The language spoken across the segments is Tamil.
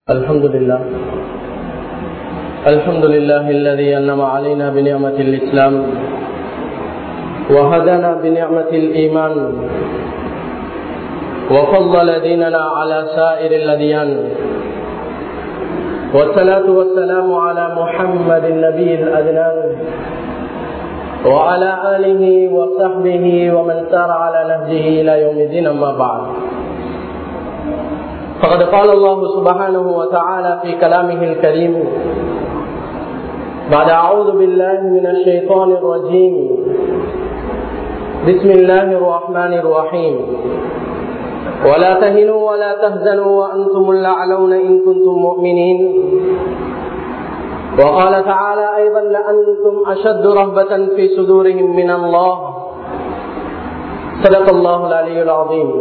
الحمد لله الحمد لله الذي أنم علينا بنعمة الإسلام وهدنا بنعمة الإيمان وفضل ديننا على سائر الأديان والصلاة والسلام على محمد النبي الأدنان وعلى آله وصحبه ومن سار على نهجه إلى يوم الدين أما بعد فقد قال الله سبحانه وتعالى في كلامه الكريم بعد أعوذ بالله من الشيطان الرجيم بسم الله الرحمن الرحيم ولا تهنوا ولا تهزنوا وأنتم الأعلون إن كنتم مؤمنين وقال تعالى أيضا لأنتم أشد رهبة في صدورهم من الله صدق الله العلي العظيم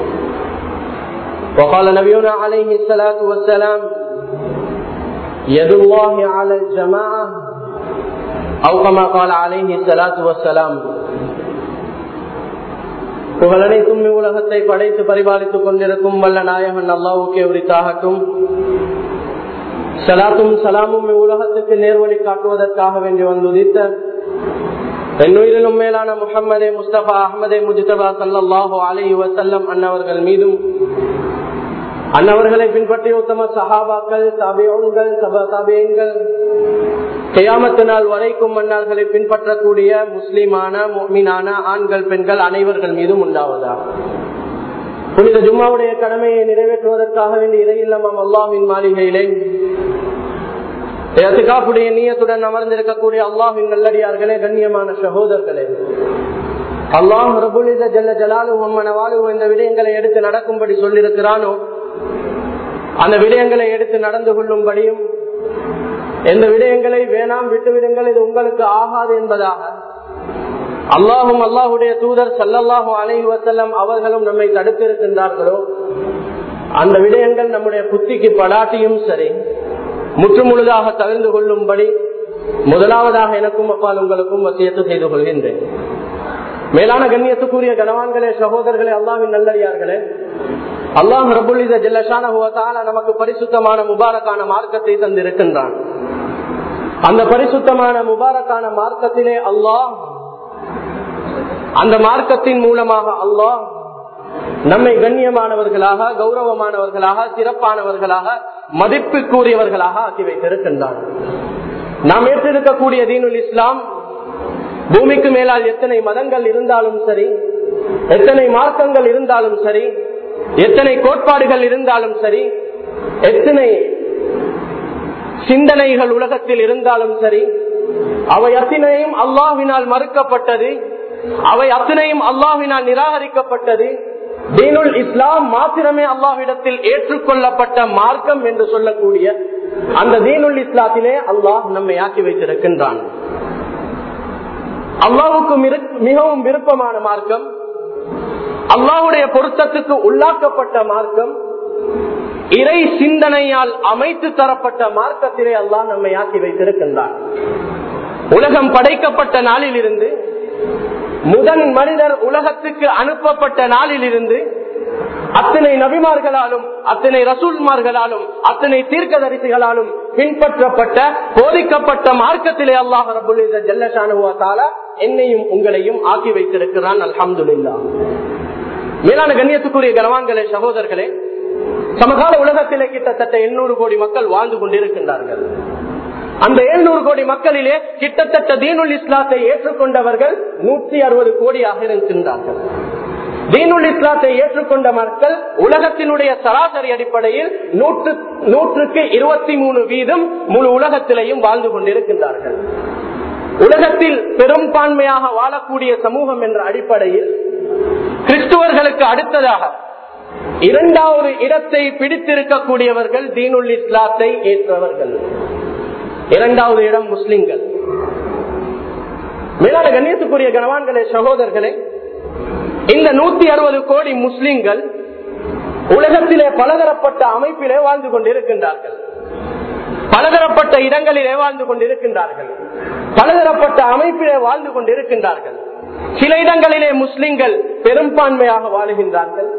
وقال نبينا عليه الصلاة والسلام يد الله على الجماعة أو كما قال عليه الصلاة والسلام புகழனைத்தும் உலகத்தை படைத்து பரிபாலித்துக் கொண்டிருக்கும் வல்ல நாயகன் அல்லாவுக்கே உரித்தாகட்டும் சலாத்தும் சலாமும் உலகத்துக்கு நேர்வழி காட்டுவதற்காக வேண்டி வந்துதித்த என்னுயிரிலும் மேலான முகமதே முஸ்தபா அஹமதே முஜிதபா சல்லாஹு அலி வசல்லம் அன்னவர்கள் மீதும் அன்னவர்களை பின்பற்றிய உத்தம சஹாபாக்கள் தபியோன்கள் சப தபியங்கள் செய்யாமத்து நாள் வரைக்கும் மன்னர்களை பின்பற்றக்கூடிய முஸ்லிமான மீனான ஆண்கள் பெண்கள் அனைவர்கள் மீதும் உண்டாவதா புனித ஜும்மாவுடைய கடமையை நிறைவேற்றுவதற்காக வேண்டிய இறையில்லமாம் அல்லாஹின் மாளிகையிலே எத்துக்காப்புடைய நீயத்துடன் அமர்ந்திருக்கக்கூடிய அல்லாஹின் நல்லடியார்களே கண்ணியமான சகோதரர்களே அல்லாஹ் ரபுலித ஜல்ல ஜலாலு மனவாலு இந்த விடயங்களை எடுத்து நடக்கும்படி சொல்லியிருக்கிறானோ அந்த விடயங்களை எடுத்து நடந்து கொள்ளும்படியும் எந்த விடயங்களை வேணாம் விட்டுவிடுங்கள் இது உங்களுக்கு ஆகாது என்பதாக அல்லாஹும் அல்லாஹுடைய தூதர் சல்லல்லாஹும் அலைஹி வசல்லம் அவர்களும் நம்மை தடுத்திருக்கின்றார்களோ அந்த விடயங்கள் நம்முடைய புத்திக்கு படாட்டியும் சரி முற்றுமுழுதாக தவிர்ந்து கொள்ளும்படி முதலாவதாக எனக்கும் அப்பால் உங்களுக்கும் வசியத்து செய்து கொள்கின்றேன் மேலான கண்ணியத்துக்குரிய கனவான்களே சகோதரர்களே அல்லாவின் நல்லடியார்களே அல்லாஹ் ரபுல்லித ஜல்லஷான நமக்கு பரிசுத்தமான முபாரக்கான மார்க்கத்தை தந்திருக்கின்றான் அந்த பரிசுத்தமான முபாரக்கான மார்க்கத்திலே அல்லாஹ் அந்த மார்க்கத்தின் மூலமாக அல்லாஹ் நம்மை கண்ணியமானவர்களாக கௌரவமானவர்களாக சிறப்பானவர்களாக மதிப்புக்குரியவர்களாக ஆக்கி வைத்திருக்கின்றான் நாம் ஏற்றிருக்கக்கூடிய தீனுல் இஸ்லாம் பூமிக்கு மேலால் எத்தனை மதங்கள் இருந்தாலும் சரி எத்தனை மார்க்கங்கள் இருந்தாலும் சரி எத்தனை கோட்பாடுகள் இருந்தாலும் சரி எத்தனை சிந்தனைகள் உலகத்தில் இருந்தாலும் சரி அவை அத்தனையும் அல்லாஹினால் மறுக்கப்பட்டது அவை அத்தனையும் அல்லாஹினால் நிராகரிக்கப்பட்டது தீனுல் இஸ்லாம் மாத்திரமே அல்லாஹிடத்தில் ஏற்றுக்கொள்ளப்பட்ட மார்க்கம் என்று சொல்லக்கூடிய அந்த தீனுல் இஸ்லாத்திலே அல்லாஹ் நம்மை ஆக்கி வைத்திருக்கின்றான் அல்லாவுக்கு மிகவும் விருப்பமான மார்க்கம் அல்லாஹுடைய பொருத்தத்துக்கு உள்ளாக்கப்பட்ட மார்க்கம் இறை சிந்தனையால் அமைத்து தரப்பட்ட மார்க்கத்திலே அல்லாஹ் நம்மை ஆக்கி வைத்திருக்கின்றார் உலகம் படைக்கப்பட்ட நாளில் இருந்து முதன் மனிதர் உலகத்துக்கு அனுப்பப்பட்ட நாளில் இருந்து அத்தனை நபிமார்களாலும் அத்தனை ரசூல்மார்களாலும் அத்தனை தீர்க்கதரிசிகளாலும் பின்பற்றப்பட்ட போதிக்கப்பட்ட மார்க்கத்திலே அல்லாஹ் ரபுல் ஜல்லஷானுவால என்னையும் உங்களையும் ஆக்கி வைத்திருக்கிறான் அல்ஹம்துல்லா மேலான கண்ணியத்துக்குரிய கனவான்களே சகோதரர்களே சமகால உலகத்திலே கிட்டத்தட்ட எண்ணூறு கோடி மக்கள் வாழ்ந்து கொண்டிருக்கின்றார்கள் அந்த எழுநூறு கோடி மக்களிலே கிட்டத்தட்ட தீனுல் இஸ்லாத்தை ஏற்றுக்கொண்டவர்கள் நூற்றி அறுபது கோடியாக இருக்கின்றார்கள் தீனுல் இஸ்லாத்தை ஏற்றுக்கொண்ட மக்கள் உலகத்தினுடைய சராசரி அடிப்படையில் நூற்று நூற்றுக்கு இருபத்தி மூணு வீதம் முழு உலகத்திலேயும் வாழ்ந்து கொண்டிருக்கின்றார்கள் உலகத்தில் பெரும்பான்மையாக வாழக்கூடிய சமூகம் என்ற அடிப்படையில் கிறிஸ்துவர்களுக்கு அடுத்ததாக இரண்டாவது இடத்தை பிடித்திருக்கக்கூடியவர்கள் தீனுல் இஸ்லாத்தை ஏற்றவர்கள் இரண்டாவது இடம் முஸ்லிம்கள் மேலான கண்ணியத்துக்குரிய கனவான்களே சகோதரர்களே இந்த நூத்தி அறுபது கோடி முஸ்லிம்கள் உலகத்திலே பலதரப்பட்ட அமைப்பிலே வாழ்ந்து கொண்டிருக்கின்றார்கள் பலதரப்பட்ட இடங்களிலே வாழ்ந்து கொண்டிருக்கின்றார்கள் பலதரப்பட்ட அமைப்பிலே வாழ்ந்து கொண்டிருக்கின்றார்கள் சில இடங்களிலே முஸ்லிம்கள் பெரும்பான்மையாக வாழுகின்றார்கள்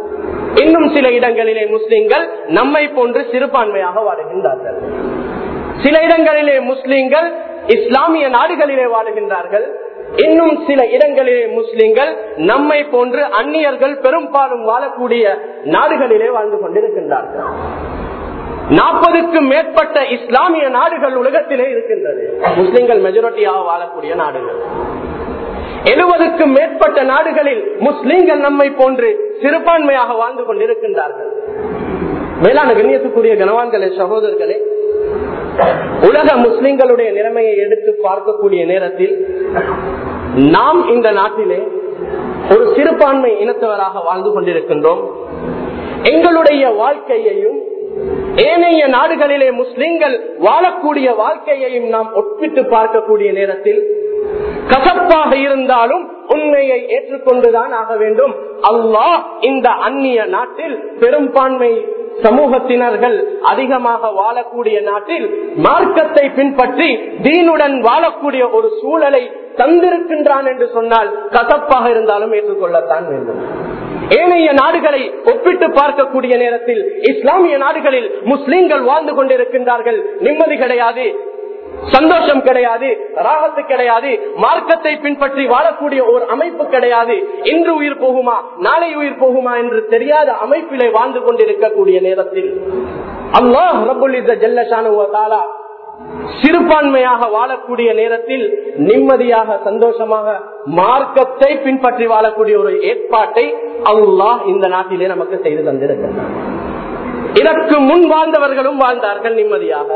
இன்னும் சில இடங்களிலே முஸ்லிம்கள் நம்மை போன்று சிறுபான்மையாக வாழுகின்றார்கள் சில இடங்களிலே முஸ்லிம்கள் இஸ்லாமிய நாடுகளிலே வாழுகின்றார்கள் இன்னும் சில இடங்களிலே முஸ்லிம்கள் நம்மை போன்று அந்நியர்கள் பெரும்பாலும் வாழக்கூடிய நாடுகளிலே வாழ்ந்து கொண்டிருக்கின்றார்கள் நாற்பதுக்கும் மேற்பட்ட இஸ்லாமிய நாடுகள் உலகத்திலே இருக்கின்றது முஸ்லிம்கள் மெஜாரிட்டியாக வாழக்கூடிய நாடுகள் எழுபதுக்கும் மேற்பட்ட நாடுகளில் முஸ்லிம்கள் நம்மை போன்று சிறுபான்மையாக வாழ்ந்து கொண்டிருக்கின்றார்கள் மேலான கண்ணியத்துக்குரிய கனவான்களே சகோதரர்களே உலக முஸ்லிம்களுடைய நிலைமையை எடுத்து பார்க்கக்கூடிய நேரத்தில் நாம் இந்த நாட்டிலே ஒரு சிறுபான்மை இனத்தவராக வாழ்ந்து கொண்டிருக்கின்றோம் எங்களுடைய வாழ்க்கையையும் ஏனைய நாடுகளிலே முஸ்லிம்கள் வாழக்கூடிய வாழ்க்கையையும் நாம் ஒப்பிட்டு பார்க்கக்கூடிய நேரத்தில் கசப்பாக இருந்தாலும் உண்மையை ஏற்றுக்கொண்டுதான் ஆக வேண்டும் அல்லாஹ் இந்த அந்நிய நாட்டில் பெரும்பான்மை சமூகத்தினர்கள் அதிகமாக வாழக்கூடிய நாட்டில் மார்க்கத்தை பின்பற்றி தீனுடன் வாழக்கூடிய ஒரு சூழலை தந்திருக்கின்றான் என்று சொன்னால் கசப்பாக இருந்தாலும் ஏற்றுக்கொள்ளத்தான் வேண்டும் ஏனைய நாடுகளை ஒப்பிட்டு பார்க்கக்கூடிய நேரத்தில் இஸ்லாமிய நாடுகளில் முஸ்லிம்கள் வாழ்ந்து கொண்டிருக்கின்றார்கள் நிம்மதி கிடையாது சந்தோஷம் கிடையாது ராகத்து கிடையாது மார்க்கத்தை பின்பற்றி வாழக்கூடிய ஒரு அமைப்பு கிடையாது இன்று உயிர் போகுமா நாளை உயிர் போகுமா என்று தெரியாத அமைப்பிலே வாழ்ந்து கொண்டிருக்கக்கூடிய நேரத்தில் அல்லாஹ் ரபுல் ஜல்லஷானு சிறுபான்மையாக வாழக்கூடிய நேரத்தில் நிம்மதியாக சந்தோஷமாக மார்க்கத்தை பின்பற்றி வாழக்கூடிய ஒரு ஏற்பாட்டை அல்லாஹ் இந்த நாட்டிலே நமக்கு செய்து தந்திருக்கிறார் இதற்கு முன் வாழ்ந்தவர்களும் வாழ்ந்தார்கள் நிம்மதியாக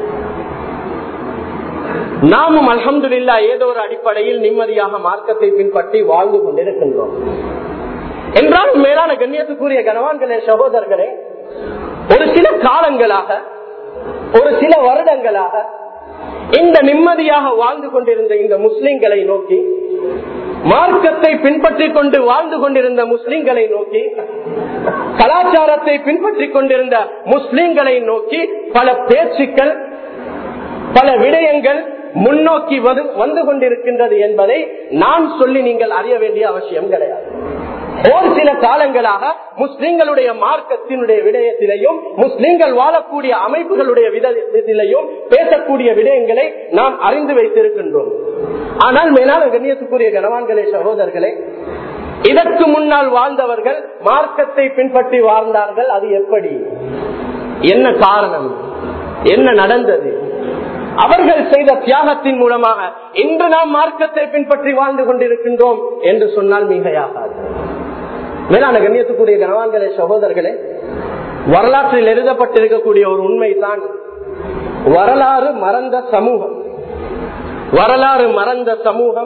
நாமும் அலமதுல்லா ஏதோ ஒரு அடிப்படையில் நிம்மதியாக மார்க்கத்தை பின்பற்றி வாழ்ந்து கொண்டிருக்கின்றோம் என்றாலும் மேலான கண்ணியத்துக்குரிய கனவான்களே சகோதரர்களே ஒரு சில காலங்களாக ஒரு சில வருடங்களாக இந்த நிம்மதியாக வாழ்ந்து கொண்டிருந்த இந்த முஸ்லிம்களை நோக்கி மார்க்கத்தை பின்பற்றி கொண்டு வாழ்ந்து கொண்டிருந்த முஸ்லிம்களை நோக்கி கலாச்சாரத்தை பின்பற்றி கொண்டிருந்த முஸ்லிம்களை நோக்கி பல பேச்சுக்கள் பல விடயங்கள் முன்னோக்கி வந்து கொண்டிருக்கின்றது என்பதை நான் சொல்லி நீங்கள் அறிய வேண்டிய அவசியம் கிடையாது ஒரு சில காலங்களாக முஸ்லிம்களுடைய மார்க்கத்தினுடைய விடயத்திலையும் முஸ்லிம்கள் வாழக்கூடிய அமைப்புகளுடைய விதத்திலையும் பேசக்கூடிய விடயங்களை நாம் அறிந்து வைத்திருக்கின்றோம் ஆனால் மேலான கண்ணியத்துக்குரிய கனவான்களே சகோதரர்களே இதற்கு முன்னால் வாழ்ந்தவர்கள் மார்க்கத்தை பின்பற்றி வாழ்ந்தார்கள் அது எப்படி என்ன காரணம் என்ன நடந்தது அவர்கள் செய்த தியாகத்தின் மூலமாக இன்று நாம் மார்க்கத்தை பின்பற்றி வாழ்ந்து கொண்டிருக்கின்றோம் என்று சொன்னால் மிகையாகாது மேலான கண்ணியத்துக்குரிய கனவான்களே சகோதரர்களே வரலாற்றில் எழுதப்பட்டிருக்கக்கூடிய ஒரு உண்மைதான் வரலாறு மறந்த சமூகம் வரலாறு மறந்த சமூகம்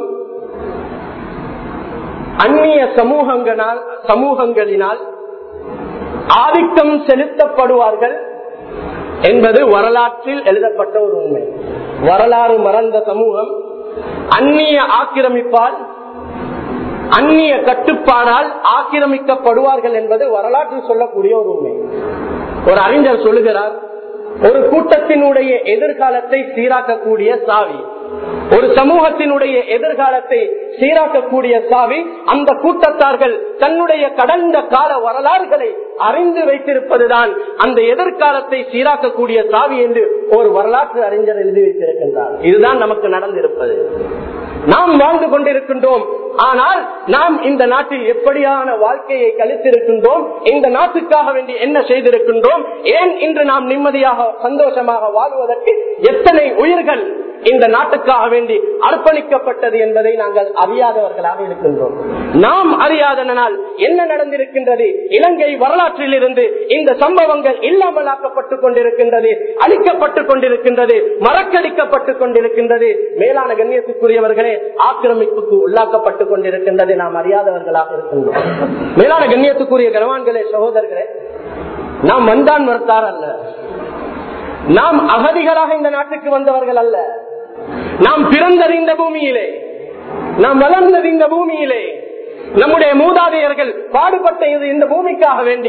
அந்நிய சமூகங்களால் சமூகங்களினால் ஆதிக்கம் செலுத்தப்படுவார்கள் என்பது வரலாற்றில் எழுதப்பட்ட ஒரு உண்மை வரலாறு மறந்த சமூகம் அந்நிய ஆக்கிரமிப்பால் அந்நிய கட்டுப்பாடால் ஆக்கிரமிக்கப்படுவார்கள் என்பது வரலாற்றில் சொல்லக்கூடிய ஒரு உண்மை ஒரு அறிஞர் சொல்லுகிறார் ஒரு கூட்டத்தினுடைய எதிர்காலத்தை சீராக்கக்கூடிய சாவி ஒரு சமூகத்தினுடைய எதிர்காலத்தை சீராக்கக்கூடிய சாவி அந்த கூட்டத்தார்கள் தன்னுடைய கடந்த கால வரலாறுகளை அறிந்து வைத்திருப்பதுதான் அந்த எதிர்காலத்தை சீராக்கக்கூடிய சாவி என்று ஒரு வரலாற்று அறிஞர் எழுதி வைத்திருக்கின்றார் இதுதான் நமக்கு நடந்திருப்பது நாம் வாழ்ந்து கொண்டிருக்கின்றோம் ஆனால் நாம் இந்த நாட்டில் எப்படியான வாழ்க்கையை கழித்திருக்கின்றோம் இந்த நாட்டுக்காக வேண்டி என்ன செய்திருக்கின்றோம் ஏன் இன்று நாம் நிம்மதியாக சந்தோஷமாக வாழ்வதற்கு எத்தனை உயிர்கள் இந்த நாட்டுக்காக வேண்டி அர்ப்பணிக்கப்பட்டது என்பதை நாங்கள் அறியாதவர்களாக இருக்கின்றோம் நாம் அறியாதனால் என்ன நடந்திருக்கின்றது இலங்கை வரலாற்றில் இருந்து இந்த சம்பவங்கள் இல்லாமலாக்கப்பட்டுக் கொண்டிருக்கின்றது அழிக்கப்பட்டுக் கொண்டிருக்கின்றது மறக்கடிக்கப்பட்டுக் கொண்டிருக்கின்றது மேலான கண்ணியத்துக்குரியவர்களே ஆக்கிரமிப்புக்கு உள்ளாக்கப்பட்டுக் கொண்டிருக்கின்றது நாம் அறியாதவர்களாக இருக்கின்றோம் மேலான கண்ணியத்துக்குரிய கனவான்களே சகோதரர்களே நாம் வந்தான் மறுத்தார் அல்ல நாம் அகதிகளாக இந்த நாட்டுக்கு வந்தவர்கள் அல்ல நாம் பிறந்தது இந்த பூமியிலே நாம் வளர்ந்தது இந்த பூமியிலே நம்முடைய மூதாதையர்கள் பாடுபட்ட இது இந்த பூமிக்காக வேண்டி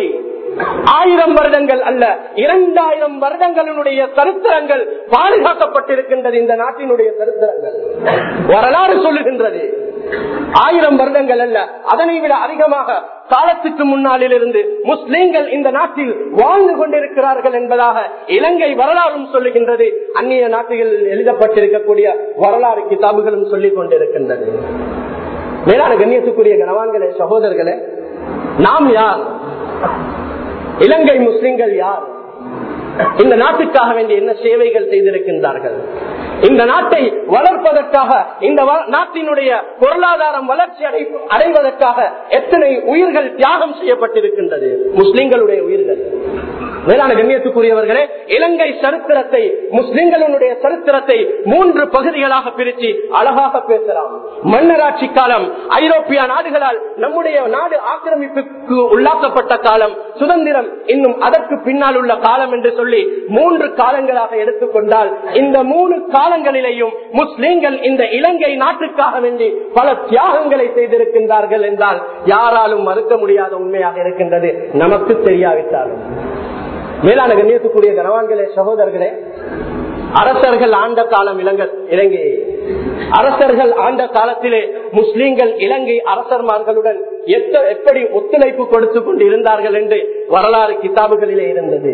ஆயிரம் வருடங்கள் அல்ல இரண்டாயிரம் வருடங்களினுடைய சரித்திரங்கள் பாதுகாக்கப்பட்டிருக்கின்றது இந்த நாட்டினுடைய சரித்திரங்கள் வரலாறு சொல்லுகின்றது ஆயிரம் வருடங்கள் அல்ல அதனை விட அதிகமாக காலத்துக்கு முன்னாளில் இருந்து முஸ்லீம்கள் இந்த நாட்டில் வாழ்ந்து கொண்டிருக்கிறார்கள் என்பதாக இலங்கை வரலாறும் சொல்லுகின்றது அந்நிய நாட்டுகளில் எழுதப்பட்டிருக்கக்கூடிய வரலாறு கிதாபுகளும் சொல்லிக் கொண்டிருக்கின்றது மேலான கண்ணியத்துக்குரிய கனவான்களே சகோதரர்களே நாம் யார் இலங்கை முஸ்லிம்கள் யார் இந்த நாட்டுக்காக வேண்டிய என்ன சேவைகள் செய்திருக்கின்றார்கள் இந்த நாட்டை வளர்ப்பதற்காக இந்த நாட்டினுடைய பொருளாதாரம் வளர்ச்சி அடை அடைவதற்காக எத்தனை உயிர்கள் தியாகம் செய்யப்பட்டிருக்கின்றது முஸ்லிம்களுடைய உயிர்கள் மேலான கண்ணியத்துக்குரியவர்களே இலங்கை சரித்திரத்தை முஸ்லிம்களுடைய சரித்திரத்தை மூன்று பகுதிகளாக பிரித்து அழகாக பேசலாம் மன்னராட்சி காலம் ஐரோப்பிய நாடுகளால் நம்முடைய நாடு ஆக்கிரமிப்புக்கு உள்ளாக்கப்பட்ட காலம் சுதந்திரம் இன்னும் அதற்கு பின்னால் உள்ள காலம் என்று சொல்லி மூன்று காலங்களாக எடுத்துக்கொண்டால் இந்த மூணு காலங்களிலேயும் முஸ்லிம்கள் இந்த இலங்கை நாட்டுக்காக வேண்டி பல தியாகங்களை செய்திருக்கின்றார்கள் என்றால் யாராலும் மறுக்க முடியாத உண்மையாக இருக்கின்றது நமக்கு தெரியாவிட்டாலும் மேலான கண்ணியத்துக்குரிய கனவான்களே சகோதரர்களே அரசர்கள் ஆண்ட காலம் இலங்கை இலங்கையை அரசர்கள் ஆண்ட காலத்திலே முஸ்லீம்கள் இலங்கை அரசர்மார்களுடன் எப்படி ஒத்துழைப்பு கொடுத்துக் கொண்டு இருந்தார்கள் என்று வரலாறு கிதாபுகளிலே இருந்தது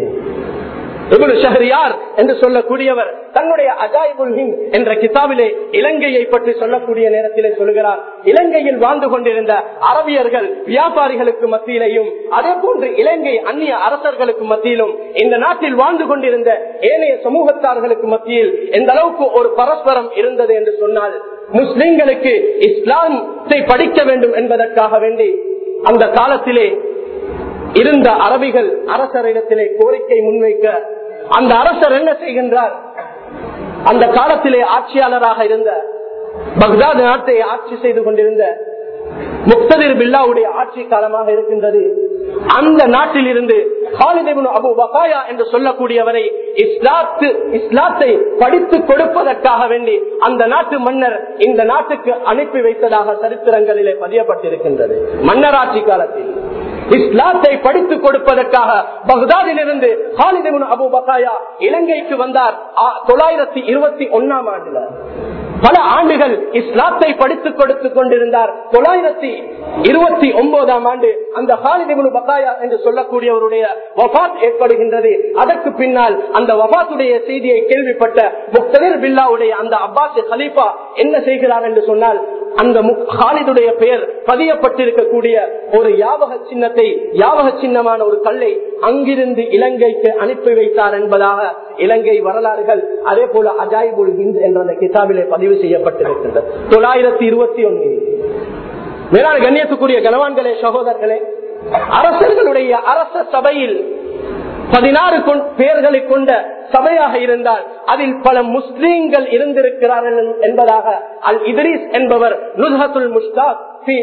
ஷஹரியார் என்று சொல்லக்கூடியவர் தன்னுடைய அஜாயிபுல் ஹிந்த் என்ற கிதாபிலே இலங்கையை பற்றி சொல்லக்கூடிய நேரத்திலே சொல்கிறார் இலங்கையில் வாழ்ந்து கொண்டிருந்த அரபியர்கள் வியாபாரிகளுக்கு மத்தியிலையும் அதே போன்று இலங்கை அந்நிய அரசர்களுக்கு மத்தியிலும் இந்த நாட்டில் வாழ்ந்து கொண்டிருந்த ஏனைய சமூகத்தார்களுக்கு மத்தியில் எந்த அளவுக்கு ஒரு பரஸ்பரம் இருந்தது என்று சொன்னால் முஸ்லிம்களுக்கு இஸ்லாத்தை படிக்க வேண்டும் என்பதற்காக வேண்டி அந்த காலத்திலே இருந்த அரபிகள் அரசரிடத்திலே கோரிக்கை முன்வைக்க அந்த அரசர் என்ன செய்கின்றார் அந்த காலத்திலே ஆட்சியாளராக இருந்த பக்தாத் நாட்டை ஆட்சி செய்து கொண்டிருந்த முக்ததிர் பில்லாவுடைய ஆட்சி காலமாக இருக்கின்றது அந்த நாட்டில் இருந்து அபு வகாயா என்று சொல்லக்கூடியவரை இஸ்லாத்து இஸ்லாத்தை படித்து கொடுப்பதற்காக வேண்டி அந்த நாட்டு மன்னர் இந்த நாட்டுக்கு அனுப்பி வைத்ததாக சரித்திரங்களிலே பதியப்பட்டிருக்கின்றது மன்னராட்சி காலத்தில் இஸ்லாத்தை படித்துக் கொடுப்பதற்காக பக்தாதில் இருந்து ஹாலிதிமுன் அபு பகாயா இலங்கைக்கு வந்தார் தொள்ளாயிரத்தி இருபத்தி ஒன்னாம் ஆண்டுல பல ஆண்டுகள் இஸ்லாத்தை படித்துக் கொடுத்துக் கொண்டிருந்தார் தொள்ளாயிரத்தி இருபத்தி ஒன்பதாம் ஆண்டு அந்த ஹாலிதிமுனு பகாயா என்று சொல்லக்கூடியவருடைய வபாத் ஏற்படுகின்றது அதற்கு பின்னால் அந்த வபாத்துடைய செய்தியை கேள்விப்பட்ட முக்தலிர் பில்லாவுடைய அந்த அப்பாஸ் ஹலீஃபா என்ன செய்கிறார் என்று சொன்னால் அந்த ஹாலிதுடைய பெயர் பதியப்பட்டிருக்கக்கூடிய ஒரு யாவக சின்னத்தை யாவக சின்னமான ஒரு கல்லை அங்கிருந்து இலங்கைக்கு அனுப்பி வைத்தார் என்பதாக இலங்கை வரலாறுகள் அதே போல அஜாயிபுல் ஹிந்த் என்ற அந்த கிதாபிலே பதிவு செய்யப்பட்டிருக்கின்றது தொள்ளாயிரத்தி இருபத்தி ஒன்னு மேலான கண்ணியத்துக்குரிய கனவான்களே சகோதரர்களே அரசர்களுடைய அரச சபையில் பதினாறு பேர்களை கொண்ட சபையாக இருந்தால் அதில் பல முஸ்லீம்கள் இருந்திருக்கிறார்கள் என்பதாக அல் இத்ரீஸ் என்பவர் நுசத்துல் முஸ்தாக்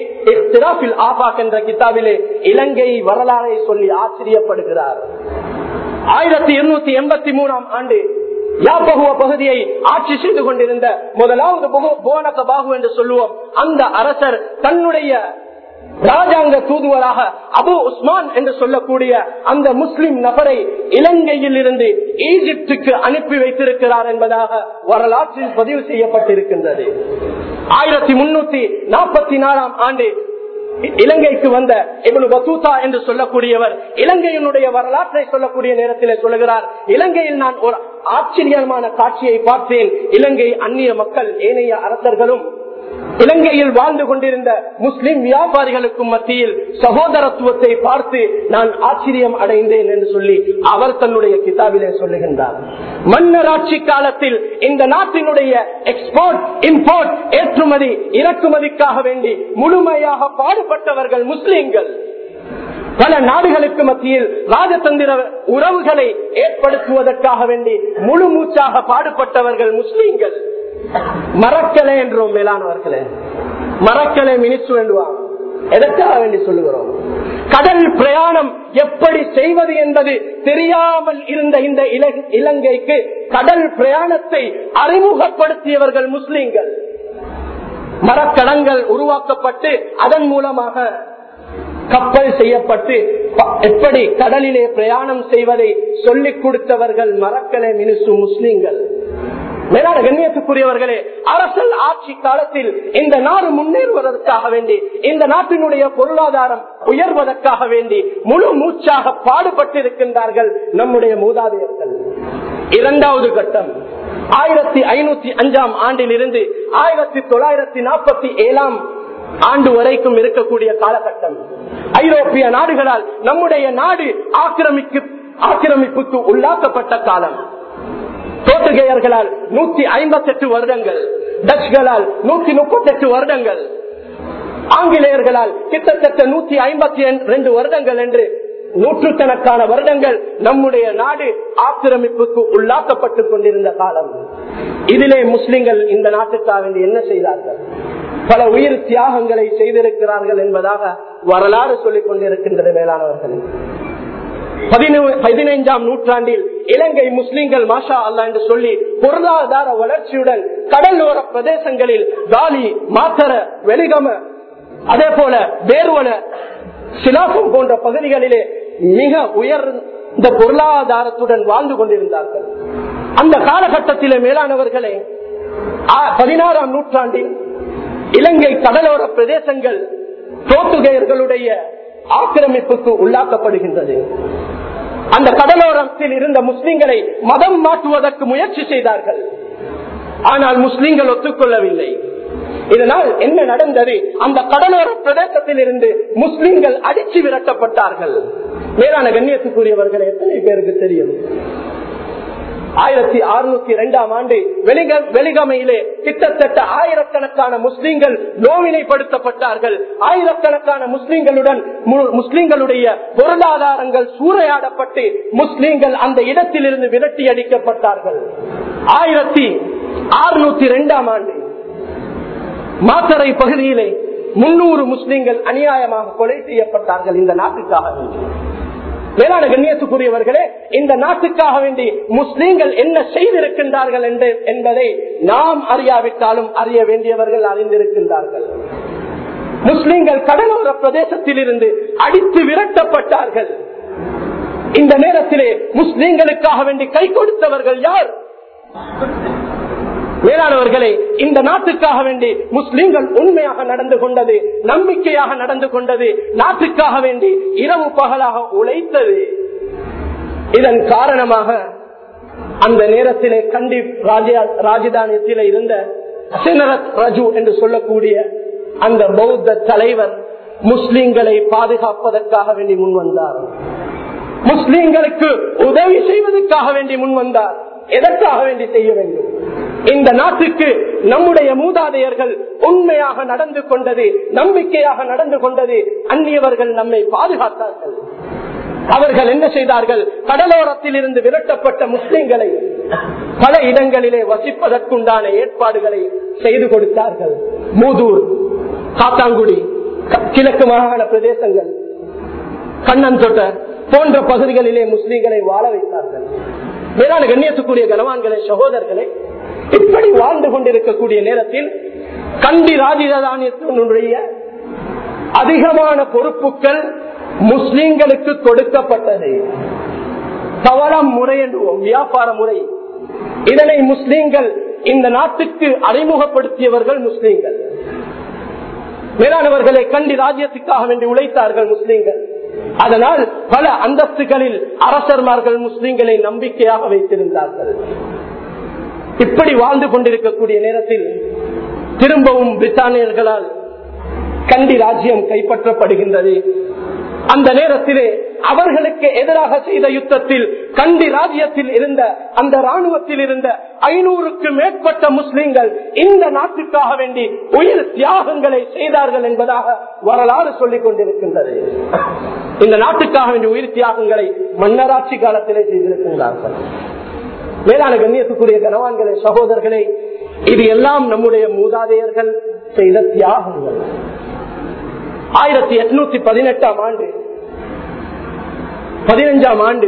என்ற கிதாபிலே இலங்கை வரலாறை சொல்லி ஆச்சரியப்படுகிறார் ஆயிரத்தி இருநூத்தி எண்பத்தி மூணாம் ஆண்டு யாப்பகுவ பகுதியை ஆட்சி செய்து கொண்டிருந்த முதலாவது போனக பாகு என்று சொல்லுவோம் அந்த அரசர் தன்னுடைய ராஜாங்க தூதுவராக அபு உஸ்மான் என்று சொல்லக்கூடிய அந்த முஸ்லிம் நபரை இலங்கையில் இருந்து ஈஜிப்டுக்கு அனுப்பி வைத்திருக்கிறார் என்பதாக வரலாற்றில் பதிவு செய்யப்பட்டிருக்கின்றது ஆயிரத்தி முன்னூத்தி நாற்பத்தி நாலாம் ஆண்டு இலங்கைக்கு வந்த இவனு பசூதா என்று சொல்லக்கூடியவர் இலங்கையினுடைய வரலாற்றை சொல்லக்கூடிய நேரத்தில் சொல்லுகிறார் இலங்கையில் நான் ஒரு ஆச்சரியமான காட்சியை பார்த்தேன் இலங்கை அந்நிய மக்கள் ஏனைய அரசர்களும் இலங்கையில் வாழ்ந்து கொண்டிருந்த முஸ்லிம் வியாபாரிகளுக்கும் மத்தியில் சகோதரத்துவத்தை பார்த்து நான் ஆச்சரியம் அடைந்தேன் என்று சொல்லி அவர் தன்னுடைய கிதாபிலே சொல்லுகின்றார் மன்னராட்சி காலத்தில் இந்த நாட்டினுடைய எக்ஸ்போர்ட் இம்போர்ட் ஏற்றுமதி இறக்குமதிக்காக வேண்டி முழுமையாக பாடுபட்டவர்கள் முஸ்லிம்கள் பல நாடுகளுக்கு மத்தியில் ராஜதந்திர உறவுகளை ஏற்படுத்துவதற்காக வேண்டி முழு மூச்சாக பாடுபட்டவர்கள் முஸ்லிம்கள் மறக்கலை என்றோம் மேலானவர்களே மறக்கலை மினிச்சு வேண்டுவாங்க எதற்காக வேண்டி சொல்லுகிறோம் கடல் பிரயாணம் எப்படி செய்வது என்பது தெரியாமல் இருந்த இந்த இலங்கைக்கு கடல் பிரயாணத்தை அறிமுகப்படுத்தியவர்கள் முஸ்லிம்கள் மரக்கடங்கள் உருவாக்கப்பட்டு அதன் மூலமாக கப்பல் செய்யப்பட்டு ப- எப்படி கடலிலே பிரயாணம் செய்வதை சொல்லிக் கொடுத்தவர்கள் மறக்கலை மினுசு முஸ்லிம்கள் மேலான கண்ணியத்துக்குரியவர்களே அரசல் ஆட்சி காலத்தில் இந்த நாடு முன்னேறுவதற்காக வேண்டி இந்த நாட்டினுடைய பொருளாதாரம் உயர்வதற்காக வேண்டி முழு மூச்சாக பாடுபட்டிருக்கின்றார்கள் நம்முடைய மூதாதையர்கள் இரண்டாவது கட்டம் ஆயிரத்தி ஐநூத்தி அஞ்சாம் ஆண்டில் இருந்து ஆயிரத்தி தொள்ளாயிரத்தி நாற்பத்தி ஏழாம் ஆண்டு வரைக்கும் இருக்கக்கூடிய காலகட்டம் ஐரோப்பிய நாடுகளால் நம்முடைய நாடு ஆக்கிரமிக்கு ஆக்கிரமிப்புக்கு உள்ளாக்கப்பட்ட காலம் போர்த்துகேயர்களால் நூத்தி ஐம்பத்தி எட்டு வருடங்கள் டச்சுகளால் நூத்தி முப்பத்தி எட்டு வருடங்கள் ஆங்கிலேயர்களால் கிட்டத்தட்ட நூத்தி ஐம்பத்தி ரெண்டு வருடங்கள் என்று நூற்றுக்கணக்கான வருடங்கள் நம்முடைய நாடு ஆக்கிரமிப்புக்கு உள்ளாக்கப்பட்டுக் கொண்டிருந்த காலம் இதிலே முஸ்லிம்கள் இந்த நாட்டுக்காக வேண்டி என்ன செய்தார்கள் பல உயிர் தியாகங்களை செய்திருக்கிறார்கள் என்பதாக வரலாறு சொல்லிக் கொண்டிருக்கின்றது மேலானவர்கள் பதினு- பதினைஞ்சாம் நூற்றாண்டில் இலங்கை முஸ்லிம்கள் மாஷா அல்லா என்று சொல்லி பொருளாதார வளர்ச்சியுடன் கடலோர பிரதேசங்களில் காலி மாத்தர வெளிகம அதே போல வேர்வல சிலாசம் போன்ற பகுதிகளிலே மிக உயர்ந்த பொருளாதாரத்துடன் வாழ்ந்து கொண்டிருந்தார்கள் அந்த காலகட்டத்திலே மேலானவர்களே ஆ- பதினாறாம் நூற்றாண்டில் இலங்கை கடலோர பிரதேசங்கள் போர்த்துகேயர்களுடைய ஆக்கிரமிப்புக்கு உள்ளாக்கப்படுகின்றது அந்த கடலோரத்தில் இருந்த முஸ்லிம்களை மதம் மாற்றுவதற்கு முயற்சி செய்தார்கள் ஆனால் முஸ்லிம்கள் ஒத்துக்கொள்ளவில்லை இதனால் என்ன நடந்தது அந்த கடலோர பிரதேசத்தில் இருந்து முஸ்லிம்கள் அடிச்சு விரட்டப்பட்டார்கள் மேலான கண்ணியத்துக்குரியவர்கள் எத்தனை பேருக்கு தெரியும் ஆயிரத்தி அறுநூத்தி இரண்டாம் ஆண்டு வெளிக- வெளிகமையிலே கிட்டத்தட்ட ஆயிரக்கணக்கான முஸ்லிம்கள் நோவினைப்படுத்தப்பட்டார்கள் ஆயிரக்கணக்கான முஸ்லிம்களுடன் மு- முஸ்லிம்களுடைய பொருளாதாரங்கள் சூறையாடப்பட்டு முஸ்லிம்கள் அந்த இடத்திலிருந்து விரட்டி அடிக்கப்பட்டார்கள் ஆயிரத்தி அறுநூத்தி இரண்டாம் ஆண்டு மாத்தரை பகுதியிலே முன்னூறு முஸ்லிம்கள் அநியாயமாக கொலை செய்யப்பட்டார்கள் இந்த நாட்டுக்காக வேண்டி வேளாண் கண்ணியத்துக்குரியவர்களே இந்த நாட்டுக்காக வேண்டி முஸ்லீம்கள் என்ன செய்திருக்கின்றார்கள் என்று என்பதை நாம் அறியாவிட்டாலும் அறிய வேண்டியவர்கள் அறிந்திருக்கின்றார்கள் முஸ்லீம்கள் கடலோர பிரதேசத்தில் இருந்து அடித்து விரட்டப்பட்டார்கள் இந்த நேரத்திலே முஸ்லீம்களுக்காக வேண்டி கை கொடுத்தவர்கள் யார் மேலானவர்களே இந்த நாட்டுக்காக வேண்டி முஸ்லிம்கள் உண்மையாக நடந்து கொண்டது நம்பிக்கையாக நடந்து கொண்டது நாட்டுக்காக வேண்டி இரவு பகலாக உழைத்தது இதன் காரணமாக அந்த நேரத்திலே கண்டி ராஜ- ராஜதானியத்திலே இருந்த சினரத் ரஜு என்று சொல்லக்கூடிய அந்த பௌத்த தலைவர் முஸ்லிம்களை பாதுகாப்பதற்காக வேண்டி முன்வந்தார் முஸ்லிம்களுக்கு உதவி செய்வதற்காக வேண்டி முன்வந்தார் எதற்காக வேண்டி செய்ய வேண்டும் இந்த நாட்டுக்கு நம்முடைய மூதாதையர்கள் உண்மையாக நடந்து கொண்டது நம்பிக்கையாக நடந்து கொண்டது அந்நியவர்கள் நம்மை பாதுகாத்தார்கள் அவர்கள் என்ன செய்தார்கள் கடலோரத்தில் இருந்து விரட்டப்பட்ட முஸ்லிம்களை பல இடங்களிலே வசிப்பதற்குண்டான ஏற்பாடுகளை செய்து கொடுத்தார்கள் மூதூர் காத்தாங்குடி க- கிழக்கு மாகாண பிரதேசங்கள் கண்ணந்தொட்ட போன்ற பகுதிகளிலே முஸ்லிம்களை வாழ வைத்தார்கள் மேலான கண்ணியத்துக்குரிய கனவான்களே சகோதரர்களே இப்படி வாழ்ந்து கொண்டிருக்கக்கூடிய நேரத்தில் கண்டி ராஜதானியத்தினுடைய அதிகமான பொறுப்புகள் முஸ்லிம்களுக்கு கொடுக்கப்பட்டது தவறாம் முறை என்றுவோம் வியாபார முறை இதனை முஸ்லிம்கள் இந்த நாட்டுக்கு அறிமுகப்படுத்தியவர்கள் முஸ்லிம்கள் மேலானவர்களை கண்டி ராஜ்யத்துக்காக வேண்டி உழைத்தார்கள் முஸ்லிம்கள் அதனால் பல அந்தஸ்துகளில் அரசர்மார்கள் முஸ்லிம்களை நம்பிக்கையாக வைத்திருந்தார்கள் இப்படி வாழ்ந்து கொண்டிருக்கக்கூடிய நேரத்தில் திரும்பவும் பிரித்தானியர்களால் கண்டி ராஜ்யம் கைப்பற்றப்படுகின்றது அந்த நேரத்திலே அவர்களுக்கு எதிராக செய்த யுத்தத்தில் கண்டி ராஜ்யத்தில் இருந்த அந்த ராணுவத்தில் இருந்த ஐநூறுக்கு மேற்பட்ட முஸ்லிம்கள் இந்த நாட்டுக்காக வேண்டி உயிர் தியாகங்களை செய்தார்கள் என்பதாக வரலாறு சொல்லிக் கொண்டிருக்கின்றது இந்த நாட்டுக்காக வேண்டிய உயிர் தியாகங்களை மன்னராட்சி காலத்திலே செய்திருக்கின்றார்கள் மேலான கண்ணியத்துக்குரிய கனவான்களே சகோதரர்களே இது எல்லாம் நம்முடைய மூதாதையர்கள் செய்த தியாகங்கள் ஆயிரத்தி எட்நூத்தி பதினெட்டாம் ஆண்டு பதினஞ்சாம் ஆண்டு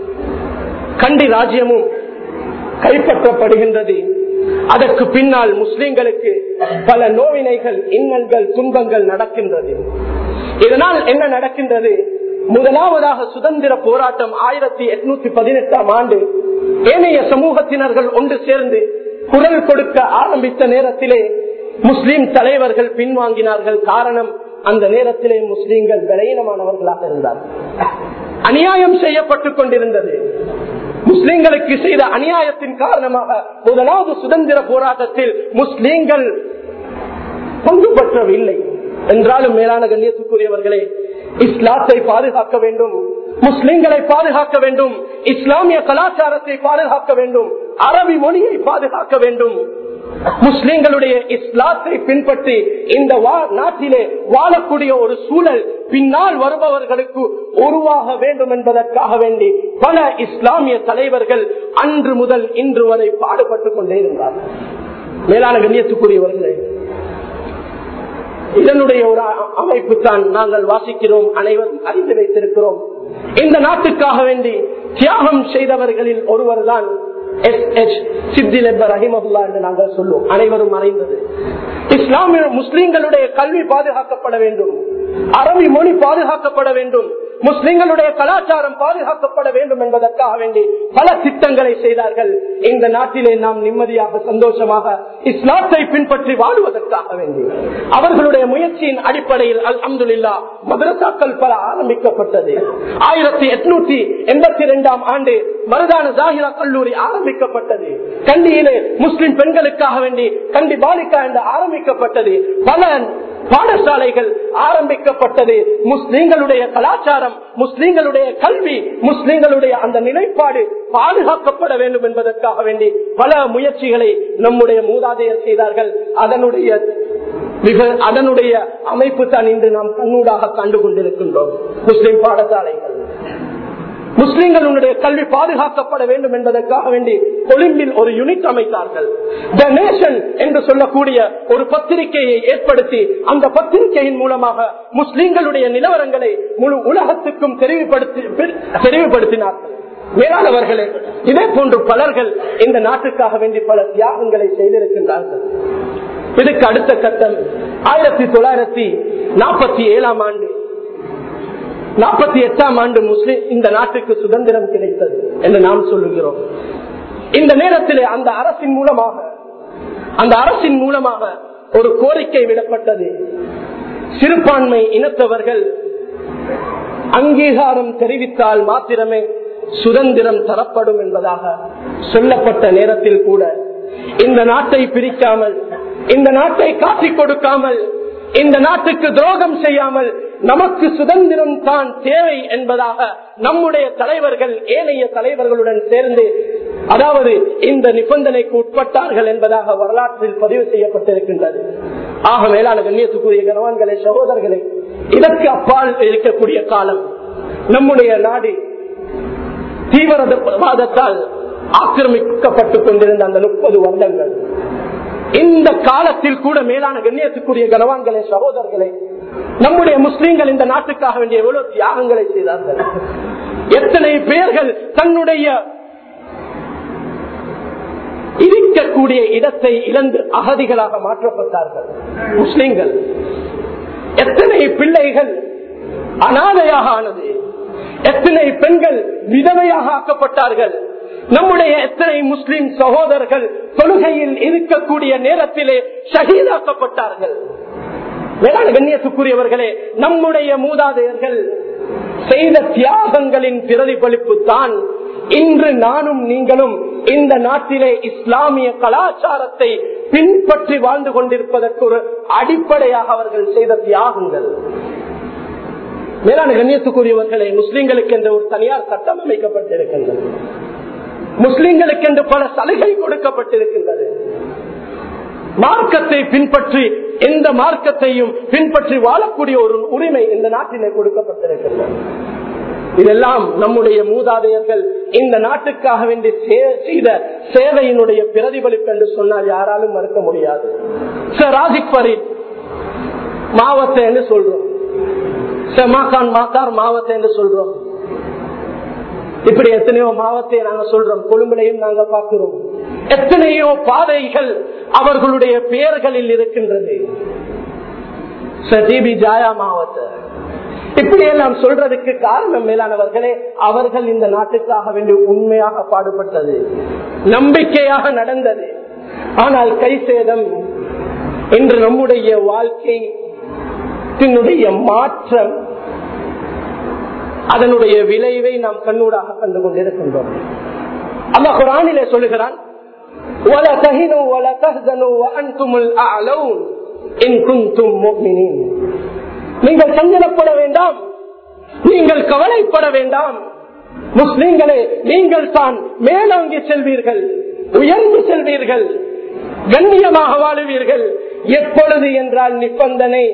கண்டி ராஜ்யமும் கைப்பற்றப்படுகின்றது அதற்கு பின்னால் முஸ்லிம்களுக்கு பல நோவினைகள் இன்னல்கள் துன்பங்கள் நடக்கின்றது இதனால் என்ன நடக்கின்றது முதலாவதாக சுதந்திர போராட்டம் ஆயிரத்தி எட்நூத்தி பதினெட்டாம் ஆண்டு ஏனைய சமூகத்தினர்கள் ஒன்று சேர்ந்து குரல் கொடுக்க ஆரம்பித்த நேரத்திலே முஸ்லிம் தலைவர்கள் பின்வாங்கினார்கள் காரணம் அந்த நேரத்திலே முஸ்லிம்கள் விலையினமானவர்களாக இருந்தார்கள் அநியாயம் செய்யப்பட்டுக் கொண்டிருந்தது முஸ்லிம்களுக்கு செய்த அநியாயத்தின் காரணமாக முதலாவது சுதந்திர போராட்டத்தில் முஸ்லிம்கள் பங்கு பெற்றவில்லை என்றாலும் மேலான கண்ணியத்துக்குரியவர்களே இஸ்லாத்தை பாதுகாக்க வேண்டும் முஸ்லிம்களை பாதுகாக்க வேண்டும் இஸ்லாமிய கலாச்சாரத்தை பாதுகாக்க வேண்டும் அரபி மொழியை பாதுகாக்க வேண்டும் முஸ்லிம்களுடைய இஸ்லாத்தை பின்பற்றி இந்த நாட்டிலே வாழக்கூடிய ஒரு சூழல் பின்னால் வருபவர்களுக்கு உருவாக வேண்டும் என்பதற்காக வேண்டி பல இஸ்லாமிய தலைவர்கள் அன்று முதல் இன்று வரை பாடுபட்டுக் கொண்டே இருந்தார்கள் மேலான கண்ணியத்துக்குரியவர்களே இதனுடைய ஒரு அமைப்பு தான் நாங்கள் வாசிக்கிறோம் அனைவரும் அறிந்து வைத்திருக்கிறோம் இந்த நாட்டுக்காக வேண்டி தியாகம் செய்தவர்களில் ஒருவர் தான் எஸ் எச் சித்தில் ரஹிமகுல்லா என்று நாங்கள் சொல்லுவோம் அனைவரும் அறிந்தது இஸ்லாமிய முஸ்லிம்களுடைய கல்வி பாதுகாக்கப்பட வேண்டும் அரபி மொழி பாதுகாக்கப்பட வேண்டும் முஸ்லிம்களுடைய கலாச்சாரம் பாதுகாக்கப்பட வேண்டும் என்பதற்காக வேண்டி பல திட்டங்களை செய்தார்கள் இந்த நாட்டிலே நாம் நிம்மதியாக சந்தோஷமாக இஸ்லாத்தை பின்பற்றி வாழுவதற்காக வேண்டி அவர்களுடைய முயற்சியின் அடிப்படையில் அல் அம்துல்லா மதரசாக்கள் பல ஆரம்பிக்கப்பட்டது ஆயிரத்தி எட்நூத்தி எண்பத்தி இரண்டாம் ஆண்டு மருதான ஜாகிரா கல்லூரி ஆரம்பிக்கப்பட்டது கண்டியிலே முஸ்லிம் பெண்களுக்காக வேண்டி கண்டி பாலிகா என்று ஆரம்பிக்கப்பட்டது பல பாடசாலைகள் ஆரம்பிக்கப்பட்டது முஸ்லிம்களுடைய கலாச்சாரம் முஸ்லிம்களுடைய கல்வி முஸ்லிம்களுடைய அந்த நிலைப்பாடு பாதுகாக்கப்பட வேண்டும் என்பதற்காக வேண்டி பல முயற்சிகளை நம்முடைய மூதாதையர் செய்தார்கள் அதனுடைய அதனுடைய அமைப்பு தான் இன்று நாம் கண்ணூடாக கண்டு கொண்டிருக்கின்றோம் முஸ்லிம் பாடசாலைகள் முஸ்லிம்களுடைய கல்வி பாதுகாக்கப்பட வேண்டும் என்பதற்காக வேண்டி கொழும்பில் ஒரு யூனிட் அமைத்தார்கள் த நேஷன் என்று சொல்லக்கூடிய ஒரு பத்திரிகையை ஏற்படுத்தி அந்த பத்திரிகையின் மூலமாக முஸ்லிம்களுடைய நிலவரங்களை முழு உலகத்துக்கும் தெரிவுபடுத்தி தெரிவுபடுத்தினார்கள் மேலானவர்களே இதே போன்று பலர்கள் இந்த நாட்டுக்காக வேண்டி பல தியாகங்களை செய்திருக்கின்றார்கள் இதுக்கு அடுத்த கட்டம் ஆயிரத்தி தொள்ளாயிரத்தி நாற்பத்தி ஏழாம் ஆண்டு நாற்பத்தி எட்டாம் ஆண்டு முஸ்லிம் இந்த நாட்டுக்கு சுதந்திரம் கிடைத்தது என்று நாம் சொல்லுகிறோம் இந்த நேரத்திலே அந்த அரசின் மூலமாக அந்த அரசின் மூலமாக ஒரு கோரிக்கை விடப்பட்டது சிறுபான்மை இனத்தவர்கள் அங்கீகாரம் தெரிவித்தால் மாத்திரமே சுதந்திரம் தரப்படும் என்பதாக சொல்லப்பட்ட நேரத்தில் கூட இந்த நாட்டை பிரிக்காமல் இந்த நாட்டை காட்டிக் கொடுக்காமல் இந்த நாட்டுக்கு துரோகம் செய்யாமல் நமக்கு சுதந்திரம் தான் தேவை என்பதாக நம்முடைய தலைவர்கள் ஏனைய தலைவர்களுடன் சேர்ந்து அதாவது இந்த நிபந்தனைக்கு உட்பட்டார்கள் என்பதாக வரலாற்றில் பதிவு செய்யப்பட்டிருக்கின்றது ஆக மேலான கண்ணியத்துக்குரிய கனவான்களே சகோதரர்களே இதற்கு அப்பால் இருக்கக்கூடிய காலம் நம்முடைய நாடு தீவிரவாதத்தால் ஆக்கிரமிக்கப்பட்டுக் கொண்டிருந்த அந்த முப்பது வருடங்கள் இந்த காலத்தில் கூட மேலான கண்ணியத்துக்குரிய கனவான்களே சகோதரர்களே நம்முடைய முஸ்லீம்கள் இந்த நாட்டுக்காக வேண்டிய எவ்வளவு தியாகங்களை செய்தார்கள் எத்தனை பேர்கள் தன்னுடைய இருக்கக்கூடிய இடத்தை இழந்து அகதிகளாக மாற்றப்பட்டார்கள் முஸ்லிம்கள் எத்தனை பிள்ளைகள் அனாதையாக ஆனது எத்தனை பெண்கள் விதவையாக ஆக்கப்பட்டார்கள் நம்முடைய எத்தனை முஸ்லிம் சகோதரர்கள் தொழுகையில் இருக்கக்கூடிய நேரத்திலே ஷஹீதாக்கப்பட்டார்கள் வேளாண் கண்ணியத்துக்குரியவர்களே நம்முடைய மூதாதையர்கள் செய்த தியாகங்களின் பிரதிபலிப்பு தான் இன்று நானும் நீங்களும் இந்த நாட்டிலே இஸ்லாமிய கலாச்சாரத்தை பின்பற்றி வாழ்ந்து கொண்டிருப்பதற்கு ஒரு அடிப்படையாக அவர்கள் செய்த தியாகங்கள் மேலான கண்ணியத்துக்குரியவர்களே முஸ்லிம்களுக்கு என்று ஒரு தனியார் சட்டம் அமைக்கப்பட்டிருக்கின்றது முஸ்லிம்களுக்கு என்று பல சலுகை கொடுக்கப்பட்டிருக்கின்றது மார்க்கத்தை பின்பற்றி எந்த மார்க்கத்தையும் பின்பற்றி வாழக்கூடிய ஒரு உரிமை இந்த நாட்டிலே கொடுக்கப்பட்டிருக்கின்றது இதெல்லாம் நம்முடைய மூதாதையர்கள் இந்த நாட்டுக்காக வேண்டி செய்த சேவையினுடைய பிரதிபலிப்பு என்று சொன்னால் யாராலும் மறுக்க முடியாது சார் ராஜிக் பரீத் மாவத்தை என்று சொல்றோம் சார் மாகான் மாக்கார் மாவத்தை என்று சொல்றோம் இப்படி எத்தனையோ மாவத்தை நாங்க சொல்றோம் கொழும்புலையும் நாங்க பார்க்கிறோம் எத்தனையோ பாதைகள் அவர்களுடைய பெயர்களில் இருக்கின்றது டிபி ஜாயா மாவட்ட இப்படி எல்லாம் சொல்றதுக்கு காரணம் மேலானவர்களே அவர்கள் இந்த நாட்டுக்காக வேண்டி உண்மையாக பாடுபட்டது நம்பிக்கையாக நடந்தது ஆனால் கை சேதம் இன்று நம்முடைய வாழ்க்கை மாற்றம் அதனுடைய விளைவை நாம் கண்ணூடாக கண்டு கொண்டிருக்கின்றோம் அல்ல குரானிலே சொல்லுகிறான் وَلَا تَهِنُوا وَلَا تَحْزَنُوا وَأَنْتُمُ الْأَعْلَوْنَ إِن كُنتُم مُؤْمِنِينَ நீங்கள் சஞ்சலப்பட வேண்டாம் நீங்கள் கவலைப்பட வேண்டாம் முஸ்லிம்களே நீங்கள் தான் மேலோங்கி செல்வீர்கள் உயர்ந்து செல்வீர்கள் கண்ணியமாக வாழுவீர்கள் எப்பொழுது என்றால் நிபந்தனை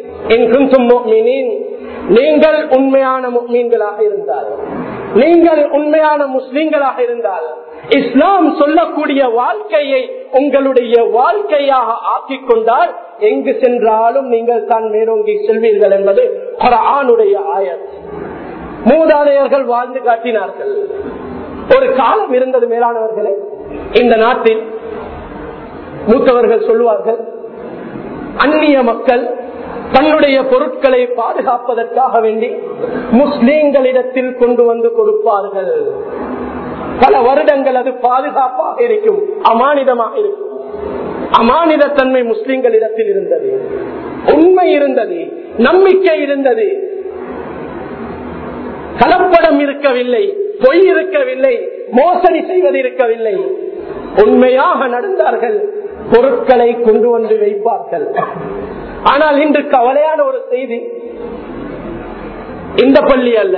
நீங்கள் உண்மையான மீன்களாக இருந்தால் நீங்கள் உண்மையான முஸ்லிம்களாக இருந்தால் இஸ்லாம் சொல்லக்கூடிய வாழ்க்கையை உங்களுடைய வாழ்க்கையாக ஆக்கிக் கொண்டால் எங்கு சென்றாலும் நீங்கள் தான் மேலோங்கி செல்வீர்கள் என்பது ஆணுடைய ஆயர் மூதாதையர்கள் வாழ்ந்து காட்டினார்கள் ஒரு காலம் இருந்தது மேலானவர்களே இந்த நாட்டில் மூத்தவர்கள் சொல்லுவார்கள் அந்நிய மக்கள் தன்னுடைய பொருட்களை பாதுகாப்பதற்காக வேண்டி முஸ்லீம்களிடத்தில் கொண்டு வந்து கொடுப்பார்கள் பல வருடங்கள் அது பாதுகாப்பாக இருக்கும் அமானிதமாக இருக்கும் அமானிதத்தன்மை முஸ்லிம்களிடத்தில் இருந்தது உண்மை இருந்தது நம்பிக்கை இருந்தது கலப்படம் இருக்கவில்லை பொய் இருக்கவில்லை மோசடி செய்வது இருக்கவில்லை உண்மையாக நடந்தார்கள் பொருட்களை கொண்டு வந்து வைப்பார்கள் ஆனால் இன்று கவலையான ஒரு செய்தி இந்த பள்ளி அல்ல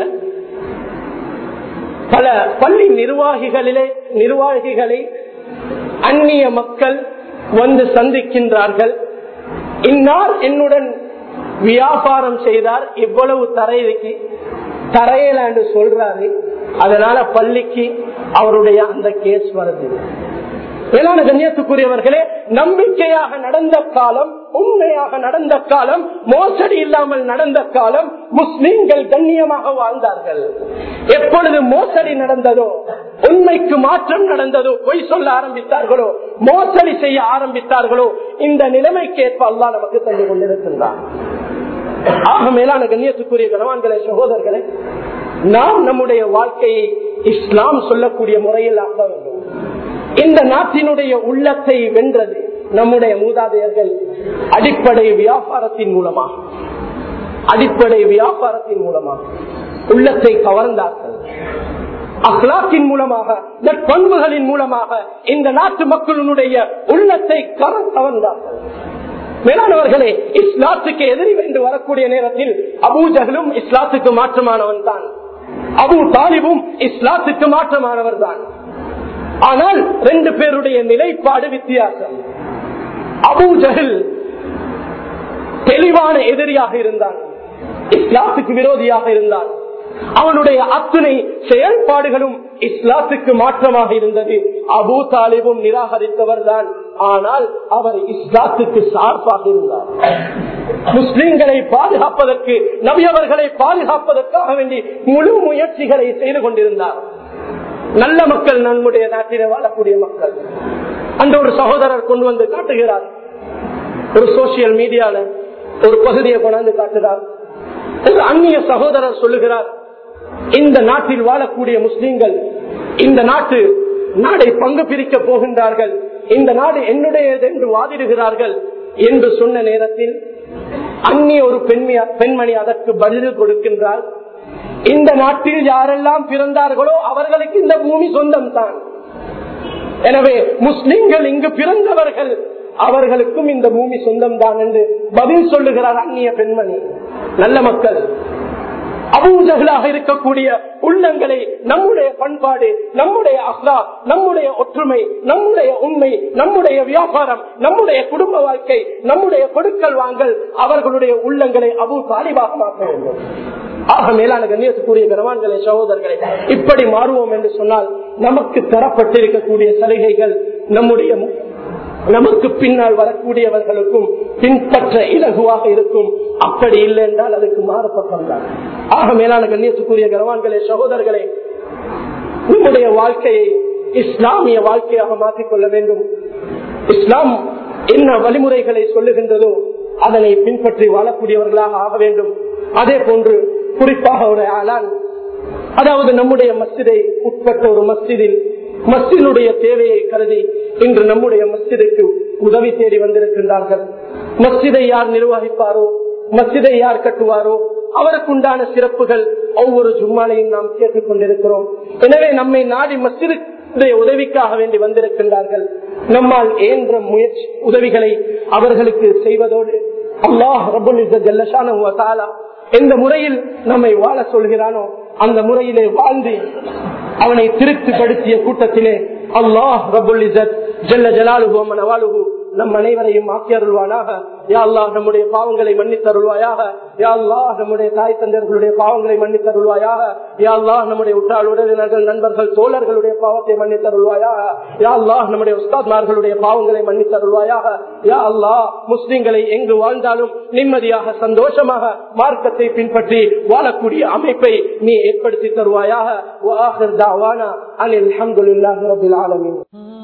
பல பள்ளி நிர்வாகிகளிலே நிர்வாகிகளை அந்நிய மக்கள் வந்து சந்திக்கின்றார்கள் இன்னார் என்னுடன் வியாபாரம் செய்தார் இவ்வளவு தரையிற்கு தரையில என்று சொல்றாரு அதனால பள்ளிக்கு அவருடைய அந்த கேஸ் வருது மேலான கண்ணியத்துக்குரியவர்களே நம்பிக்கையாக நடந்த காலம் உண்மையாக நடந்த காலம் மோசடி இல்லாமல் நடந்த காலம் முஸ்லிம்கள் கண்ணியமாக வாழ்ந்தார்கள் எப்பொழுது மோசடி நடந்ததோ உண்மைக்கு மாற்றம் நடந்ததோ பொய் சொல்ல ஆரம்பித்தார்களோ மோசடி செய்ய ஆரம்பித்தார்களோ இந்த நிலைமைக்கு ஏற்ப அல்லா நமக்கு தந்து கொண்டிருக்கின்றார் ஆக மேலான கண்ணியத்துக்குரிய கனவான்களே சகோதரர்களே நாம் நம்முடைய வாழ்க்கையை இஸ்லாம் சொல்லக்கூடிய முறையில் ஆக்க வேண்டும் இந்த நாட்டினுடைய உள்ளத்தை வென்றது நம்முடைய மூதாதையர்கள் அடிப்படை வியாபாரத்தின் மூலமாக அடிப்படை வியாபாரத்தின் மூலமாக உள்ளத்தை கவர்ந்தார்கள் அஹ்லாக்கின் மூலமாக நற்பண்புகளின் மூலமாக இந்த நாட்டு மக்களுடைய உள்ளத்தை கவர்ந்தார்கள் மேலானவர்களே இஸ்லாத்துக்கு எதிரி என்று வரக்கூடிய நேரத்தில் அபூஜகலும் இஸ்லாத்துக்கு மாற்றமானவன் தான் அபு தாலிபும் இஸ்லாத்துக்கு மாற்றமானவர் தான் ஆனால் ரெண்டு பேருடைய நிலைப்பாடு வித்தியாசம் அபூஜகல் தெளிவான எதிரியாக இருந்தான் இஸ்லாத்துக்கு விரோதியாக இருந்தான் அவனுடைய அத்துணை செயல்பாடுகளும் இஸ்லாத்துக்கு மாற்றமாக இருந்தது அபு தாலிபும் நிராகரித்தவர் தான் ஆனால் அவர் இஸ்லாத்துக்கு சார்பாக இருந்தார் முஸ்லிம்களை பாதுகாப்பதற்கு நபியவர்களை பாதுகாப்பதற்காக வேண்டி முழு முயற்சிகளை செய்து கொண்டிருந்தார் நல்ல மக்கள் நம்முடைய நாட்டிலே வாழக்கூடிய மக்கள் அந்த ஒரு சகோதரர் கொண்டு வந்து காட்டுகிறார் ஒரு சோசியல் மீடியால ஒரு பகுதியை கொண்டாந்து காட்டுகிறார் ஒரு அந்நிய சகோதரர் சொல்லுகிறார் இந்த நாட்டில் வாழக்கூடிய முஸ்லீம்கள் இந்த நாட்டு நாடை பங்கு பிரிக்க போகின்றார்கள் இந்த நாடு என்னுடையது என்று வாதிடுகிறார்கள் என்று சொன்ன நேரத்தில் அந்நிய ஒரு பெண்மையா பெண்மணி அதற்கு பதில் கொடுக்கின்றார் இந்த நாட்டில் யாரெல்லாம் பிறந்தார்களோ அவர்களுக்கு இந்த பூமி சொந்தம் தான் எனவே முஸ்லிம்கள் இங்கு பிறந்தவர்கள் அவர்களுக்கும் இந்த பூமி சொந்தம் தான் என்று பதில் சொல்லுகிறார் அந்நிய பெண்மணி நல்ல மக்கள் அபூஜகளாக இருக்கக்கூடிய உள்ளங்களை நம்முடைய பண்பாடு நம்முடைய அஹ்லா நம்முடைய ஒற்றுமை நம்முடைய உண்மை நம்முடைய வியாபாரம் நம்முடைய குடும்ப வாழ்க்கை நம்முடைய கொடுக்கல் வாங்கல் அவர்களுடைய உள்ளங்களை அபு தாலிபாக மாற்ற வேண்டும் ஆக மேலான கண்ணியத்துக்குரிய கனவான்களை சகோதரர்களை இப்படி மாறுவோம் என்று சொன்னால் நமக்கு தரப்பட்டிருக்கக்கூடிய சலுகைகள் நம்முடைய நமக்கு பின்னால் வரக்கூடியவர்களுக்கும் பின்பற்ற இலகுவாக இருக்கும் அப்படி இல்லை என்றால் அதுக்கு மாறுபட்டம் தான் ஆக மேலான கண்ணியத்துக்குரிய கனவான்களே சகோதரர்களே நம்முடைய வாழ்க்கையை இஸ்லாமிய வாழ்க்கையாக மாற்றிக்கொள்ள வேண்டும் இஸ்லாம் என்ன வழிமுறைகளை சொல்லுகின்றதோ அதனை பின்பற்றி வாழக்கூடியவர்களாக ஆக வேண்டும் அதே போன்று குறிப்பாக ஒரு ஆளான் அதாவது நம்முடைய மஸ்ஜிதை உட்பட்ட ஒரு மஸ்ஜிதில் மஸ்ஜினுடைய தேவையை கருதி இன்று நம்முடைய மஸ்ஜிதுக்கு உதவி தேடி வந்திருக்கின்றார்கள் மஸ்ஜிதை யார் நிர்வகிப்பாரோ மஸ்ஜிதை யார் கட்டுவாரோ அவருக்குண்டான சிறப்புகள் ஒவ்வொரு ஜும்மாலையும் நாம் கேட்டுக் கொண்டிருக்கிறோம் எனவே நம்மை நாடி மஸ்ஜிதுடைய உதவிக்காக வேண்டி வந்திருக்கின்றார்கள் நம்மால் ஏன்ற முயற்சி உதவிகளை அவர்களுக்கு செய்வதோடு அல்லாஹ் ரபுல் ஜல்லஷான எந்த முறையில் நம்மை வாழ சொல்கிறானோ அந்த முறையிலே வாழ்ந்து அவனை திருப்திப்படுத்திய கூட்டத்திலே அல்லாஹ் ரபுல் ஜல்ல ஜலாலுகு நவாலுகு நம் அனைவரையும் ஆக்கி அருள்வானாக யா அல்லாஹ் நம்முடைய பாவங்களை மன்னித்தருள்வாயாக யா அல்லாஹ் நம்முடைய தாய் தந்தையர்களுடைய பாவங்களை மன்னித்தருள்வாயாக யா அல்லாஹ் நம்முடைய உற்றாள் உறவினர்கள் நண்பர்கள் தோழர்களுடைய பாவத்தை மன்னித்தருள்வாயாக யா அல்லாஹ் நம்முடைய உஸ்தாத்மார்களுடைய பாவங்களை மன்னித்தருள்வாயாக யா அல்லாஹ் முஸ்லிம்களை எங்கு வாழ்ந்தாலும் நிம்மதியாக சந்தோஷமாக மார்க்கத்தை பின்பற்றி வாழக்கூடிய அமைப்பை நீ ஏற்படுத்தி தருவாயாக அனில் அஹமதுல்லாஹி ரபில் ஆலமீன்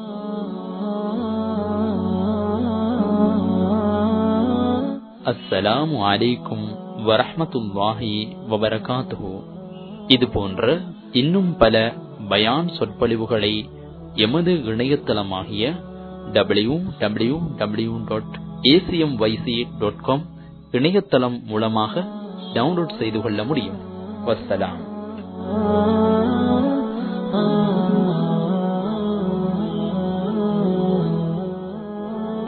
அஸ்ஸலாமு அலைக்கும் வரஹமத்துல்லாஹி வபரகாத்துஹு இது போன்ற இன்னும் பல பயான் சொற்பொழிவுகளை எமது இணையதளமாகிய W W W dot ACM YC dot com இணையதளம் மூலமாக டவுன்லோட் செய்து கொள்ள முடியும் வசலாம்